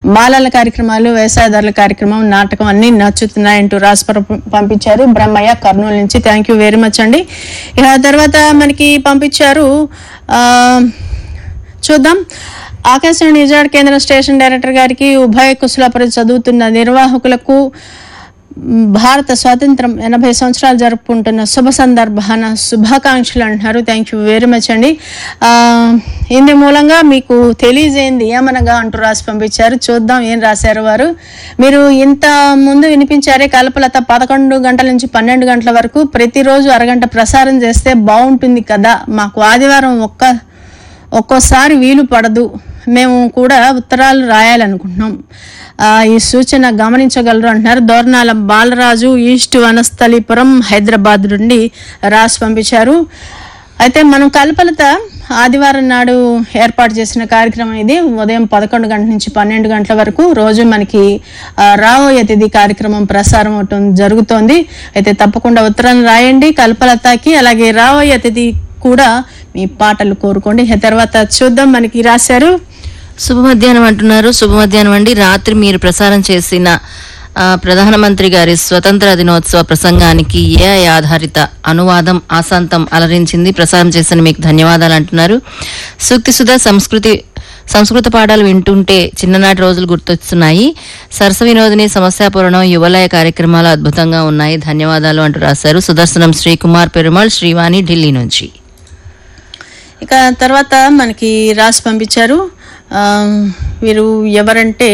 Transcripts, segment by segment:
బాలల కార్యక్రమాలు వ్యవసాయదారుల కార్యక్రమం నాటకం అన్ని నచ్చుతున్నాయంటూ రాసి పంప- పంపించారు బ్రహ్మయ్య కర్నూలు నుంచి థ్యాంక్ యూ వెరీ మచ్ అండి ఇక తర్వాత మనకి పంపించారు ఆ, చూద్దాం ఆకాశవాణి నిజాడ్ కేంద్ర స్టేషన్ డైరెక్టర్ గారికి ఉభయ కుశలపరి చదువుతున్న నిర్వాహకులకు మ్, భారత స్వాతంత్రం ఎనభై సంవత్సరాలు జరుపుకుంటున్న శుభ సందర్భాన శుభాకాంక్షలు అంటున్నారు థ్యాంక్ యూ వెరీ మచ్ అండి ఆ, ఇందు మూలంగా మీకు తెలియజేయండి ఏమనగా అంటూ రాసి పంపించారు చూద్దాం ఏం రాశారు వారు మీరు ఇంత ముందు వినిపించారే కల్పలత పదకొండు గంటల నుంచి పన్నెండు గంటల వరకు ప్రతిరోజు అరగంట ప్రసారం చేస్తే బాగుంటుంది కదా మాకు ఆదివారం ఒక్క ఒక్కోసారి వీలు పడదు మేము కూడా ఉత్తరాలు రాయాలనుకుంటున్నాం ఆ, ఈ సూచన గమనించగలరు అంటున్నారు దోర్నాల బాలరాజు ఈస్ట్ వనస్థలీపురం హైదరాబాద్ నుండి రాసి పంపించారు అయితే మనం కల్పలత ఆదివారం నాడు ఏర్పాటు చేసిన కార్యక్రమం ఇది ఉదయం పదకొండు గంటల నుంచి పన్నెండు గంటల వరకు రోజు మనకి ఆ, రాబోయే తిథి కార్యక్రమం ప్రసారం అవటం జరుగుతోంది అయితే తప్పకుండా ఉత్తరం రాయండి కల్పలతకి అలాగే రాబోయే తిథి కూడా మీ పాటలు కోరుకోండి ఇక తర్వాత చూద్దాం మనకి రాశారు శుభ మధ్యాహ్నం అంటున్నారు శుభ మధ్యాహ్నం అండి రాత్రి మీరు ప్రసారం చేసిన ఆ, ప్రధానమంత్రి గారి స్వతంత్ర దినోత్సవ ప్రసంగానికి ఏఐ ఆధారిత అనువాదం ఆశాంతం అలరించింది ప్రసారం చేసిన మీకు ధన్యవాదాలు అంటున్నారు సూక్తి సుధా సంస్కృతి సంస్కృత పాఠాలు వింటుంటే చిన్ననాటి రోజులు గుర్తొస్తున్నాయి సరస వినోదిని సమస్యాపూరణం యువలయ కార్యక్రమాలు అద్భుతంగా ఉన్నాయి ధన్యవాదాలు అంటూ రాశారు సుదర్శనం శ్రీకుమార్ పెరుమాళ్ శ్రీవాణి ఢిల్లీ నుంచి ఇక తర్వాత మనకి రాసి పంపించారు ఆ, వీరు ఎవరంటే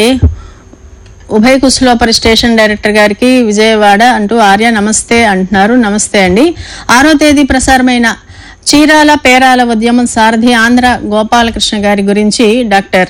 ఉభయ కుశలోపరి స్టేషన్ డైరెక్టర్ గారికి విజయవాడ అంటూ ఆర్య నమస్తే అంటున్నారు నమస్తే అండి ఆరో తేదీ ప్రసారమైన చీరాల పేరాల ఉద్యమం సారథి ఆంధ్ర గోపాలకృష్ణ గారి గురించి డాక్టర్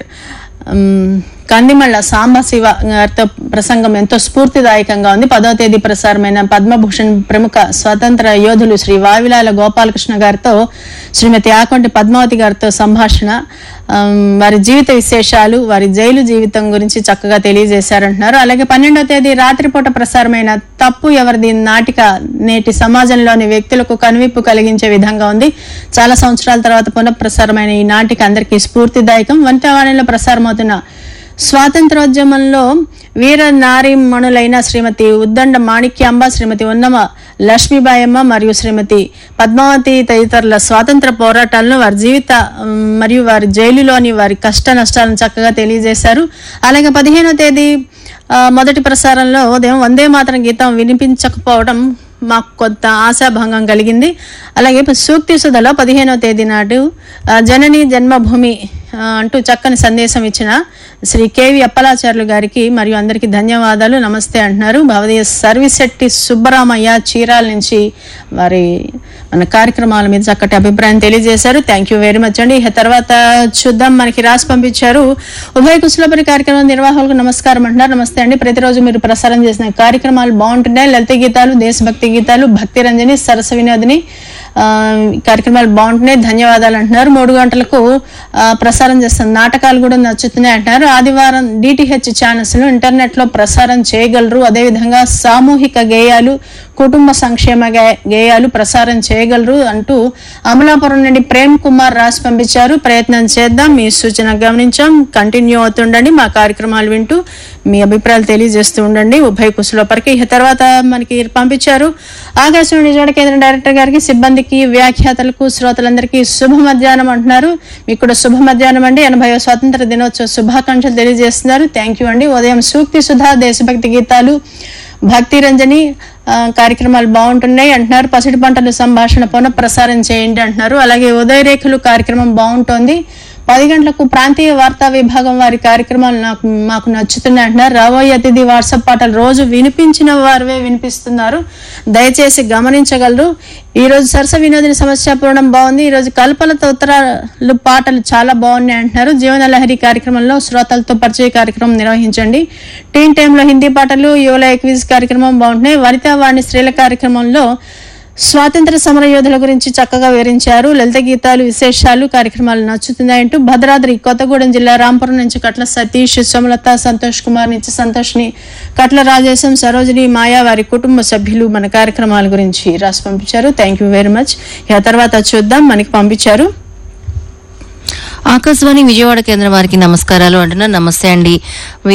ఉమ్, కందిమళ్ళ సాంబశివ గారితో ప్రసంగం ఎంతో స్ఫూర్తిదాయకంగా ఉంది పదో తేదీ ప్రసారమైన పద్మభూషణ్ ప్రముఖ స్వాతంత్ర యోధులు శ్రీ వావిలాల గోపాలకృష్ణ గారితో శ్రీమతి ఆకొంటి పద్మావతి గారితో సంభాషణ ఉమ్, వారి జీవిత విశేషాలు వారి జైలు జీవితం గురించి చక్కగా తెలియజేశారంటున్నారు అలాగే పన్నెండో తేదీ రాత్రిపూట ప్రసారమైన తప్పు ఎవరిది నాటిక నేటి సమాజంలోని వ్యక్తులకు కనువిప్పు కలిగించే విధంగా ఉంది చాలా సంవత్సరాల తర్వాత పునఃప్రసారమైన ఈ నాటిక అందరికీ స్ఫూర్తిదాయకం వంటవాణిలో ప్రసారమవుతున్న స్వాతంత్రోద్యమంలో వీర నారీమణులైన శ్రీమతి ఉద్దండ మాణిక్యాంబ శ్రీమతి ఉన్నమ లక్ష్మీబాయమ్మ మరియు శ్రీమతి పద్మావతి తదితరుల స్వాతంత్ర పోరాటాలను వారి జీవిత ఉమ్, మరియు వారి జైలులోని వారి కష్ట నష్టాలను చక్కగా తెలియజేశారు అలాగే పదిహేనో తేదీ ఆ, మొదటి ప్రసారంలో ఉదయం వందే మాతరం గీతం వినిపించకపోవడం మాకు కొంత ఆశాభంగం కలిగింది అలాగే సూక్తి సుధలో పదిహేనో తేదీ నాడు ఆ, జనని జన్మభూమి ఆ, అంటూ చక్కని సందేశం ఇచ్చిన శ్రీ కేవి అప్పలాచార్యులు గారికి మరియు అందరికీ ధన్యవాదాలు నమస్తే అంటున్నారు భవదీయ సర్వీస్ శెట్టి సుబ్బరామయ్య చీరాల నుంచి వారి మన కార్యక్రమాల మీద చక్కటి అభిప్రాయం తెలియజేశారు థ్యాంక్ యూ వెరీ మచ్ అండి ఇక తర్వాత చూద్దాం మనకి రాసి పంపించారు ఉభయ కుశలపరి కార్యక్రమం నిర్వాహకులకు నమస్కారం అంటున్నారు నమస్తే అండి ప్రతిరోజు మీరు ప్రసారం చేసిన కార్యక్రమాలు బాగుంటున్నాయి లలిత గీతాలు దేశభక్తి గీతాలు భక్తి రంజని సరస వినోదిని ఆ, ఈ కార్యక్రమాలు బాగుంటున్నాయి ధన్యవాదాలు అంటున్నారు మూడు గంటలకు ఆ, ప్రసారం చేస్తున్న నాటకాలు కూడా నచ్చుతున్నాయి అంటున్నారు ఆదివారం డిటిహెచ్ ఛానల్స్ ను ఇంటర్నెట్ లో ప్రసారం చేయగలరు అదేవిధంగా సామూహిక గేయాలు కుటుంబ సంక్షేమ గే- గేయాలు ప్రసారం చేయగలరు అంటూ అమలాపురం నుండి ప్రేమ్ కుమార్ రాసి పంపించారు ప్రయత్నం చేద్దాం మీ సూచన గమనించాం కంటిన్యూ అవుతుండండి మా కార్యక్రమాలు వింటూ మీ అభిప్రాయాలు తెలియజేస్తూ ఉండండి ఉభయ కుశలోపరికి ఇక తర్వాత మనకి పంపించారు ఆకాశవాణి నిజాడ కేంద్ర డైరెక్టర్ గారికి సిబ్బందికి వ్యాఖ్యాతలకు శ్రోతలందరికీ శుభ మధ్యాహ్నం అంటున్నారు మీకు కూడా శుభ మధ్యాహ్నం అండి ఎనభై స్వాతంత్ర దినోత్సవ శుభాకాంక్షలు తెలియజేస్తున్నారు థ్యాంక్ యూ అండి ఉదయం సూక్తి సుధా దేశభక్తి గీతాలు భక్తి రంజని ఆ, కార్యక్రమాలు బాగుంటున్నాయి అంటున్నారు పసిడి పంటల సంభాషణ పునః ప్రసారం చేయండి అంటున్నారు అలాగే ఉదయ రేఖలు కార్యక్రమం బాగుంటోంది పది గంటలకు ప్రాంతీయ వార్తా విభాగం వారి కార్యక్రమాలు నాకు మాకు నచ్చుతున్నాయి అంటున్నారు రాబోయే అతిథి వాట్సాప్ పాటలు రోజు వినిపించిన వారివే వినిపిస్తున్నారు దయచేసి గమనించగలరు ఈ రోజు సరస వినోదిని సమస్య పూర్ణం బాగుంది ఈ రోజు కల్పలతో ఉత్తరాలు పాటలు చాలా బాగున్నాయి అంటున్నారు జీవన లహరి కార్యక్రమంలో శ్రోతలతో పరిచయ కార్యక్రమం నిర్వహించండి టీన్ టైంలో హిందీ పాటలు యువల క్విజ్ కార్యక్రమం బాగుంటున్నాయి వనితా వాణి స్త్రీల కార్యక్రమంలో స్వాతంత్ర సమర యోధుల గురించి చక్కగా వివరించారు లలిత గీతాలు విశేషాలు కార్యక్రమాలు నచ్చుతున్నాయంటూ భద్రాద్రి కొత్తగూడెం జిల్లా రాంపురం నుంచి కట్ల సతీష్ సోమలత సంతోష్ కుమార్ నుంచి సంతోష్ని కట్ల రాజేశం సరోజిని మాయా వారి కుటుంబ సభ్యులు మన కార్యక్రమాల గురించి రాసి పంపించారు థ్యాంక్ యూ వెరీ మచ్ ఇక తర్వాత చూద్దాం మనకి పంపించారు ఆకాశవాణి విజయవాడ కేంద్రం వారికి నమస్కారాలు అంటున్నా నమస్తే అండి